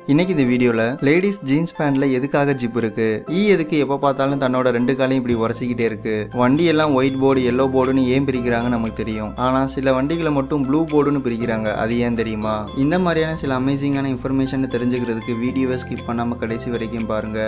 இன்னைக்கு இந்த வீடியோல லேடிஸ் ஜீன்ஸ் பேண்ட்ல எதுக்காக ஜிப் இருக்கு ஈ எதுக்கு எப்ப பார்த்தாலும் தன்னோட ரெண்டு காலையும் இப்படி உரசிக்கிட்டே இருக்கு வண்டி எல்லாம் ஒயிட் போர்டு எல்லோ போர்டுன்னு ஏன் பிரிக்கிறாங்க நமக்கு தெரியும் ஆனா சில வண்டிகளை மட்டும் ப்ளூ போர்டுன்னு பிரிக்கிறாங்க அது ஏன் தெரியுமா இந்த மாதிரியான சில அமேசிங்கான இன்ஃபர்மேஷன் தெரிஞ்சுக்கிறதுக்கு வீடியோவை ஸ்கிப் பண்ணாம கடைசி வரைக்கும் பாருங்க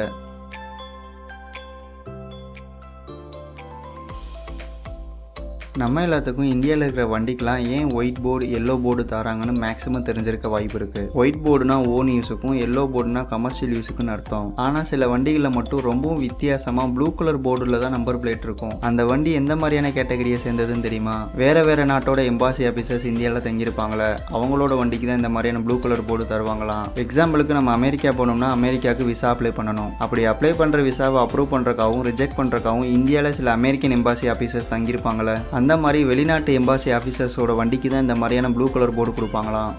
நம்ம எல்லாத்துக்கும் இந்தியாவில் இருக்கிற வண்டிக்கெலாம் ஏன் ஒயிட் போர்டு எல்லோ போர்டு தராங்கன்னு மேக்ஸிமம் தெரிஞ்சிருக்க வாய்ப்பு இருக்கு ஒயிட் போர்டுனா ஓன் யூஸுக்கும் எல்லோ போர்டுனா கமர்ஷியல் யூஸுக்குன்னு அர்த்தம் ஆனால் சில வண்டிகளில் மட்டும் ரொம்பவும் வித்தியாசமாக ப்ளூ கலர் போர்டில் தான் நம்பர் பிளேட் இருக்கும் அந்த வண்டி எந்த மாதிரியான கேட்டகரியை சேர்ந்ததுன்னு தெரியுமா வேற வேற நாட்டோட எம்பாசி ஆஃபீஸர்ஸ் இந்தியாவில் தங்கியிருப்பாங்களே அவங்களோட வண்டிக்கு தான் இந்த மாதிரியான ப்ளூ கலர் போர்டு தருவாங்களாம் எக்ஸாம்பிளுக்கு நம்ம அமெரிக்கா போனோம்னா அமெரிக்காவுக்கு விசா அப்ளை பண்ணணும் அப்படி அப்ளை பண்ணுற விசாவை அப்ரூவ் பண்ணுறக்காகவும் ரிஜெக்ட் பண்ணுறக்காகவும் இந்தியாவில் சில அமெரிக்கன் எம்பாசி ஆஃபீஸர்ஸ் தங்கியிருப்பாங்களே அந்த மாதிரி வெளிநாட்டு எம்பாசி ஆஃபீஸர்ஸோட வண்டிக்கு தான் இந்த மாதிரியான ப்ளூ கலர் போர்டு கொடுப்பாங்களாம்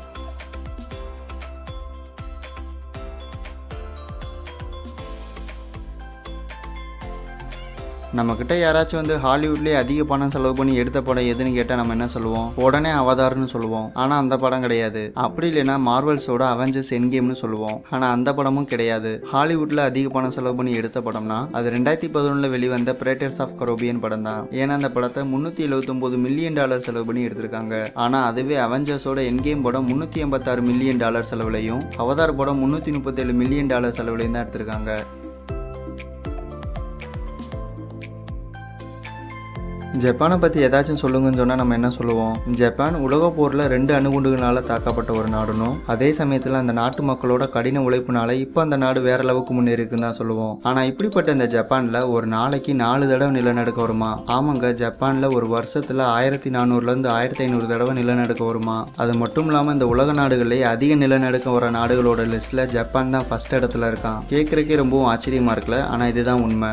நம்மக்கிட்ட யாராச்சும் வந்து ஹாலிவுட்லேயே அதிக பணம் செலவு பண்ணி எடுத்த படம் எதுன்னு கேட்டால் நம்ம என்ன சொல்லுவோம் உடனே அவதார்னு சொல்லுவோம் ஆனால் அந்த படம் கிடையாது அப்படி இல்லைன்னா மார்வல்ஸோட அவெஞ்சர்ஸ் என்கேம்னு சொல்லுவோம் ஆனால் அந்த படமும் கிடையாது ஹாலிவுட்டில் அதிக பணம் செலவு பண்ணி எடுத்த படம்னா அது ரெண்டாயிரத்தி பதினொன்றில் வெளிவந்த பிரேட்டர்ஸ் ஆஃப் கரோபியன் படம் தான் ஏன்னா அந்த படத்தை முந்நூற்றி எழுபத்தொம்போது மில்லியன் டாலர் செலவு பண்ணி எடுத்திருக்காங்க ஆனால் அதுவே அவெஞ்சர்ஸோட என்கேம் படம் முந்நூற்றி எண்பத்தாறு மில்லியன் டாலர் செலவுலையும் அவதார் படம் முந்நூற்றி முப்பத்தேழு மில்லியன் டாலர் செலவுலையும் தான் எடுத்திருக்காங்க ஜப்பானை பற்றி ஏதாச்சும் சொல்லுங்கன்னு சொன்னால் நம்ம என்ன சொல்லுவோம் ஜப்பான் உலக போரில் ரெண்டு அணுகுண்டுகளால் தாக்கப்பட்ட ஒரு நாடுனும் அதே சமயத்தில் அந்த நாட்டு மக்களோட கடின உழைப்புனால இப்போ அந்த நாடு வேற அளவுக்கு முன்னேறிக்குன்னு தான் சொல்லுவோம் ஆனால் இப்படிப்பட்ட இந்த ஜப்பானில் ஒரு நாளைக்கு நாலு தடவை நிலநடுக்க வருமா ஆமாங்க ஜப்பானில் ஒரு வருஷத்தில் ஆயிரத்தி நானூறுலேருந்து ஆயிரத்தி ஐநூறு தடவை நிலநடுக்க வருமா அது மட்டும் இல்லாமல் இந்த உலக நாடுகளிலே அதிக நிலநடுக்கம் வர நாடுகளோட லிஸ்ட்டில் ஜப்பான் தான் ஃபர்ஸ்ட் இடத்துல இருக்கான் கேட்குறக்கே ரொம்பவும் ஆச்சரியமாக இருக்குல்ல ஆனால் இதுதான் உண்மை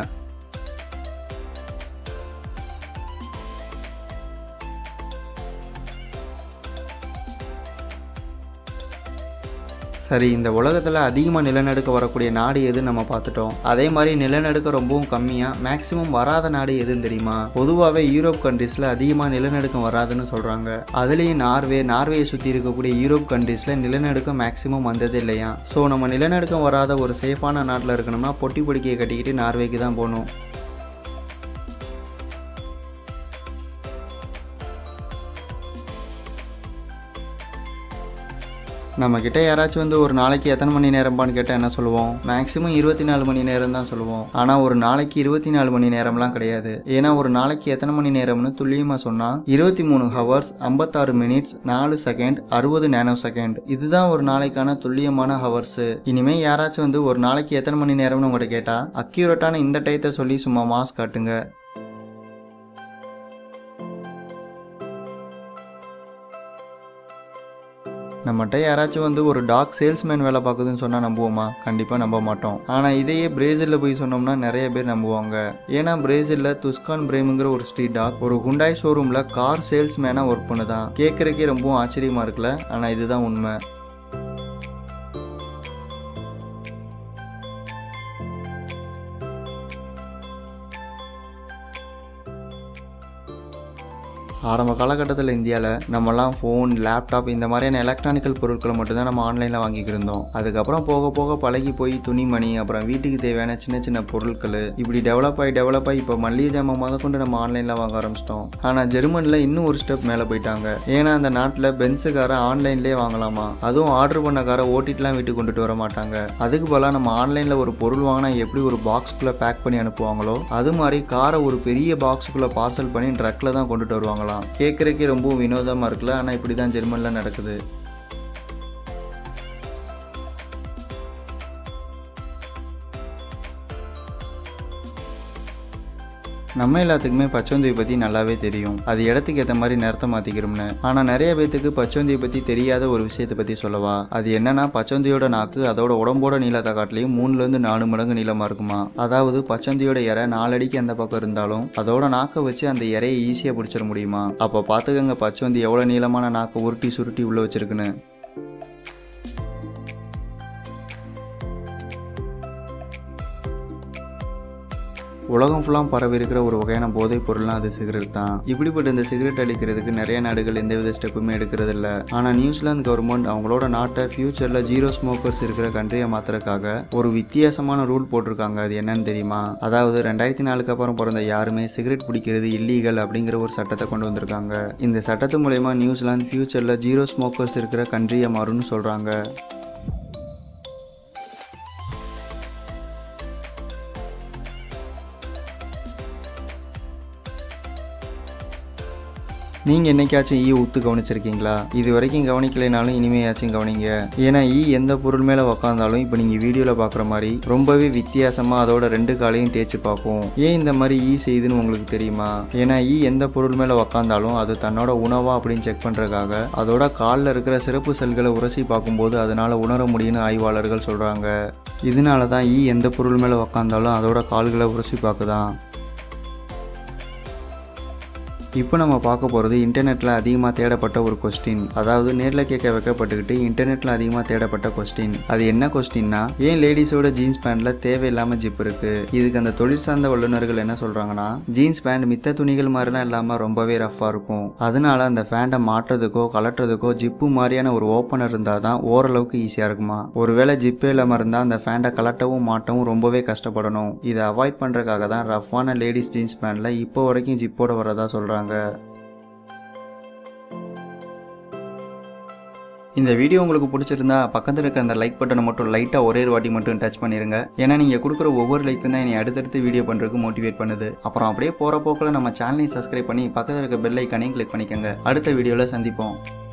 சரி இந்த உலகத்தில் அதிகமாக நிலநடுக்க வரக்கூடிய நாடு எதுன்னு நம்ம பார்த்துட்டோம் அதே மாதிரி நிலநடுக்கம் ரொம்பவும் கம்மியாக மேக்ஸிமம் வராத நாடு எதுன்னு தெரியுமா பொதுவாகவே யூரோப் கண்ட்ரீஸில் அதிகமாக நிலநடுக்கம் வராதுன்னு சொல்கிறாங்க அதுலேயும் நார்வே நார்வேயை சுற்றி இருக்கக்கூடிய யூரோப் கண்ட்ரீஸில் நிலநடுக்கம் மேக்ஸிமம் வந்தது இல்லையா ஸோ நம்ம நிலநடுக்கம் வராத ஒரு சேஃபான நாட்டில் இருக்கணும்னா பொட்டி பொடிக்கையை கட்டிக்கிட்டு நார்வேக்கு தான் போகணும் நம்ம கிட்ட யாராச்சும் வந்து ஒரு நாளைக்கு எத்தனை மணி நேரம்பான்னு கேட்டால் என்ன சொல்லுவோம் மேக்ஸிமம் இருபத்தி நாலு மணி நேரம் தான் சொல்லுவோம் ஆனால் ஒரு நாளைக்கு இருபத்தி நாலு மணி நேரம்லாம் கிடையாது ஏன்னா ஒரு நாளைக்கு எத்தனை மணி நேரம்னு துல்லியமாக சொன்னால் இருபத்தி மூணு ஹவர்ஸ் ஐம்பத்தாறு மினிட்ஸ் நாலு செகண்ட் அறுபது நேனோ செகண்ட் இதுதான் ஒரு நாளைக்கான துல்லியமான ஹவர்ஸ் இனிமே யாராச்சும் வந்து ஒரு நாளைக்கு எத்தனை மணி நேரம்னு உங்கள்கிட்ட கேட்டால் அக்யூரேட்டான இந்த டயத்தை சொல்லி சும்மா மாஸ் காட்டுங்க நம்மகிட்ட யாராச்சும் வந்து ஒரு டாக் சேல்ஸ்மேன் வேலை பார்க்குதுன்னு சொன்னால் நம்புவோமா கண்டிப்பாக நம்ப மாட்டோம் ஆனால் இதையே பிரேசிலில் போய் சொன்னோம்னா நிறைய பேர் நம்புவாங்க ஏன்னா பிரேசிலில் துஸ்கான் பிரேமுங்கிற ஒரு ஸ்ட்ரீட் டாக் ஒரு குண்டாய் ஷோரூமில் கார் சேல்ஸ்மேனாக ஒர்க் பண்ணுதான் கேட்குறக்கே ரொம்பவும் ஆச்சரியமாக இருக்குல்ல ஆனால் இதுதான் உண்மை ஆரம்ப காலகட்டத்தில் இந்தியாவில் நம்மலாம் ஃபோன் லேப்டாப் இந்த மாதிரியான எலக்ட்ரானிக்கல் பொருட்களை மட்டும்தான் நம்ம ஆன்லைனில் வாங்கிக்கிட்டு இருந்தோம் அதுக்கப்புறம் போக போக பழகி போய் துணிமணி அப்புறம் வீட்டுக்கு தேவையான சின்ன சின்ன பொருட்கள் இப்படி டெவலப் ஆகி டெவலப் ஆகி இப்போ மல்லிகை ஜாமான் முத கொண்டு நம்ம ஆன்லைனில் வாங்க ஆரம்பிச்சிட்டோம் ஆனால் ஜெர்மனியில் இன்னும் ஒரு ஸ்டெப் மேலே போயிட்டாங்க ஏன்னா அந்த நாட்டில் பென்ஸுக்கார ஆன்லைன்லேயே வாங்கலாமா அதுவும் ஆர்டர் பண்ண காரை ஓட்டிட்டுலாம் வீட்டுக்கு கொண்டுட்டு வர மாட்டாங்க அதுக்கு பதிலாக நம்ம ஆன்லைனில் ஒரு பொருள் வாங்கினா எப்படி ஒரு பாக்ஸ்குள்ளே பேக் பண்ணி அனுப்புவாங்களோ அது மாதிரி காரை ஒரு பெரிய பாக்ஸுக்குள்ளே பார்சல் பண்ணி ட்ரக்கில் தான் கொண்டுட்டு வருவாங்களாம் கேட்குறக்கே ரொம்பவும் வினோதமாக இருக்குல்ல ஆனால் இப்படி தான் ஜெர்மனில் நடக்குது நம்ம எல்லாத்துக்குமே பச்சோந்தியை பற்றி நல்லாவே தெரியும் அது இடத்துக்கு ஏற்ற மாதிரி நேரத்தை மாற்றிக்கிறோம்னு ஆனால் நிறைய பேத்துக்கு பச்சோந்தியை பற்றி தெரியாத ஒரு விஷயத்தை பற்றி சொல்லவா அது என்னன்னா பச்சோந்தியோட நாக்கு அதோட உடம்போட நீளத்தை காட்டிலையும் மூணுலேருந்து நாலு மடங்கு நீளமாக இருக்குமா அதாவது பச்சோந்தியோட இறை நாலடிக்கு அந்த பக்கம் இருந்தாலும் அதோட நாக்கை வச்சு அந்த இறையை ஈஸியாக பிடிச்சிட முடியுமா அப்போ பார்த்துக்கங்க பச்சோந்தி எவ்வளோ நீளமான நாக்கை உருட்டி சுருட்டி உள்ளே வச்சிருக்குன்னு உலகம் ஃபுல்லாக பரவி இருக்கிற ஒரு வகையான போதைப் பொருள்னா அது சிகரெட் தான் இப்படிப்பட்ட இந்த சிகரெட் அழிக்கிறதுக்கு நிறைய நாடுகள் எந்தவித ஸ்டெப்புமே எடுக்கிறது இல்ல ஆனால் நியூசிலாந்து கவர்மெண்ட் அவங்களோட நாட்டை ஃபியூச்சரில் ஜீரோ ஸ்மோக்கர்ஸ் இருக்கிற கண்ட்ரியை மாத்துறதுக்காக ஒரு வித்தியாசமான ரூல் போட்டிருக்காங்க அது என்னன்னு தெரியுமா அதாவது ரெண்டாயிரத்தி நாலுக்கு அப்புறம் பிறந்த யாருமே சிகரெட் பிடிக்கிறது இல்லீகல் அப்படிங்கிற ஒரு சட்டத்தை கொண்டு வந்திருக்காங்க இந்த சட்டத்து மூலயமா நியூசிலாந்து ஃபியூச்சரில் ஜீரோ ஸ்மோக்கர்ஸ் இருக்கிற கண்ட்ரியை மாறும்னு சொல்கிறாங்க நீங்கள் என்னைக்காச்சும் ஈ ஊத்து கவனிச்சிருக்கீங்களா இது வரைக்கும் கவனிக்கலைனாலும் இனிமையாச்சும் கவனிங்க ஏன்னா ஈ எந்த பொருள் மேலே உக்காந்தாலும் இப்போ நீங்கள் வீடியோவில் பார்க்குற மாதிரி ரொம்பவே வித்தியாசமாக அதோட ரெண்டு காலையும் தேய்ச்சி பார்க்கும் ஏன் இந்த மாதிரி ஈ செய்யுதுன்னு உங்களுக்கு தெரியுமா ஏன்னா ஈ எந்த பொருள் மேலே உக்காந்தாலும் அது தன்னோட உணவா அப்படின்னு செக் பண்ணுறதுக்காக அதோட காலில் இருக்கிற சிறப்பு செல்களை உரசி பார்க்கும்போது அதனால் உணர முடியும்னு ஆய்வாளர்கள் சொல்கிறாங்க இதனால தான் ஈ எந்த பொருள் மேலே உக்காந்தாலும் அதோட கால்களை உரசி பார்க்குதான் இப்போ நம்ம பார்க்க போகிறது இன்டர்நெட்டில் அதிகமாக தேடப்பட்ட ஒரு கொஸ்டின் அதாவது நேரில் கேட்க வைக்கப்பட்டுக்கிட்டு இன்டர்நெட்டில் அதிகமாக தேடப்பட்ட கொஸ்டின் அது என்ன கொஸ்டின்னா ஏன் லேடிஸோட ஜீன்ஸ் பேண்ட்டில் தேவையில்லாமல் ஜிப் இருக்கு இதுக்கு அந்த தொழில் சார்ந்த வல்லுநர்கள் என்ன சொல்கிறாங்கன்னா ஜீன்ஸ் பேண்ட் மித்த துணிகள் மாதிரிலாம் இல்லாமல் ரொம்பவே ரஃப்பாக இருக்கும் அதனால அந்த பேண்டை மாட்டுறதுக்கோ கலட்டுறதுக்கோ ஜிப்பு மாதிரியான ஒரு ஓப்பனர் இருந்தால் தான் ஓரளவுக்கு ஈஸியாக இருக்குமா ஒருவேளை ஜிப்பே இல்லாமல் இருந்தால் அந்த பேண்டை கலட்டவும் மாட்டவும் ரொம்பவே கஷ்டப்படணும் இதை அவாய்ட் பண்ணுறதுக்காக தான் ரஃப்பான லேடிஸ் ஜீன்ஸ் பேண்டில் இப்போ வரைக்கும் ஜிப்போட வரதா சொல்கிறாங்க இந்த வீடியோ உங்களுக்கு பிடிச்சிருந்தா பக்கத்தில் இருக்க அந்த லைக் பட்டனை மட்டும் லைட்டாக ஒரே ஒரு வாட்டி மட்டும் டச் பண்ணிருங்க ஏன்னா நீங்கள் கொடுக்குற ஒவ்வொரு லைக்கும் தான் என்னை அடுத்தடுத்து வீடியோ பண்ணுறதுக்கு மோட்டிவேட் பண்ணுது அப்புறம் அப்படியே போகிற போக்கில் நம்ம சேனலையும் சப்ஸ்கிரைப் பண்ணி பக்கத்தில் இருக்க பெல் ஐக்கானையும் கிளிக் பண்ணிக்கோங்க அடுத்த வீடியோவில் சந்திப்போம்